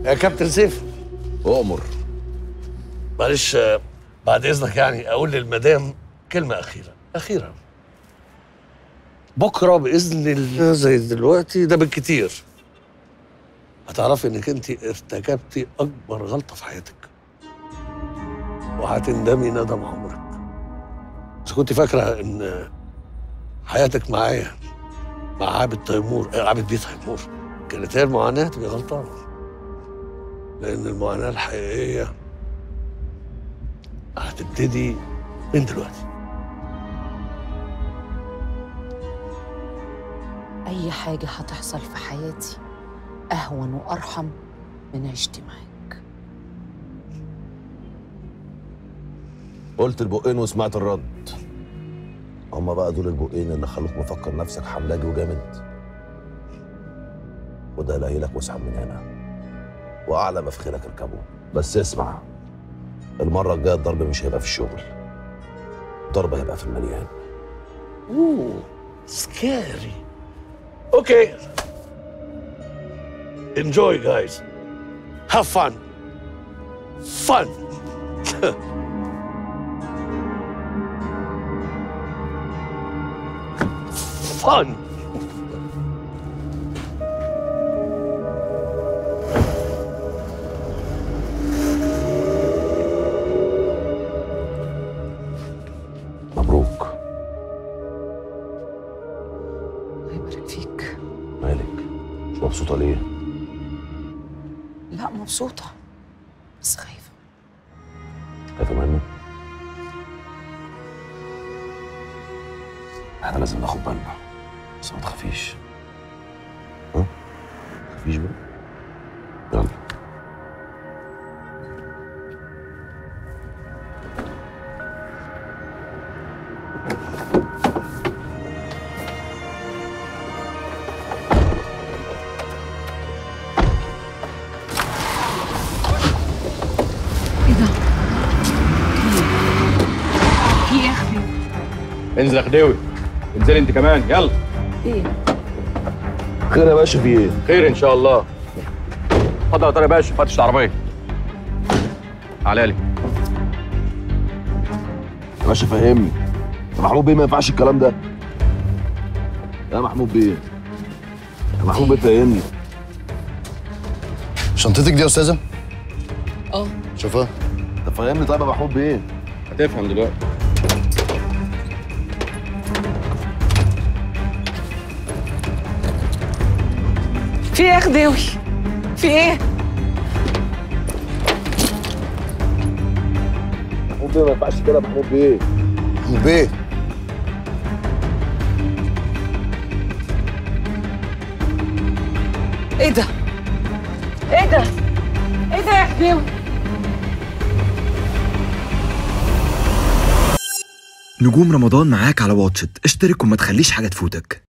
يا كابتن سيف اؤمر معلش آه، بعد اذنك يعني اقول للمدام كلمه اخيره اخيره بكره باذن الله زي دلوقتي ده بالكتير هتعرفي انك انت ارتكبتي اكبر غلطه في حياتك وهتندمي ندم عمرك اذا كنت فاكره ان حياتك معايا مع عابد تيمور آه، عابد بيه تيمور كانت هي المعاناه تبقى غلطانه لان المعاناه الحقيقيه هتبتدي من دلوقتي أي حاجة هتحصل في حياتي أهون وأرحم من عيشتي معاك قلت البقين وسمعت الرد هما بقى دول البقين اللي خلوك مفكر نفسك حملاجي وجامد وده لك واسحب من هنا واعلى ما في خيرك اركبه بس اسمع المره الجايه الضرب مش هيبقى في الشغل الضرب هيبقى في المليان اوه سكاري اوكي enjoy guys have fun fun fun مبروك الله يبارك فيك مالك مش مبسوطه ليه لا مبسوطة بس خايفة خايفه منه احنا لازم ناخد بالنا بس ما تخافيش ها ما تخافيش بقى يلا إيه ده؟ في إيه يا أخي؟ انزل يا خديوي انزلي انت كمان يلا إيه؟ خير يا باشا في ايه خير ان شاء الله اتفضل يا طارق يا باشا فتش العربيه تعالى لي يا باشا فهمني يا محمود بيه ما ينفعش الكلام ده يا محمود بيه يا محمود بيه فهمني شنطتك دي يا استاذه آه شوفها طب فهمني طيب يا محمود بيه هتفهم دلوقتي في إيه يا خديوي؟ في إيه؟ محمود بيه ما ينفعش كده يا محمود بيه محمود بيه إيه ده؟ إيه ده؟ إيه ده يا خديوي؟ نجوم رمضان معاك على واتشت اشترك وما تخليش حاجة تفوتك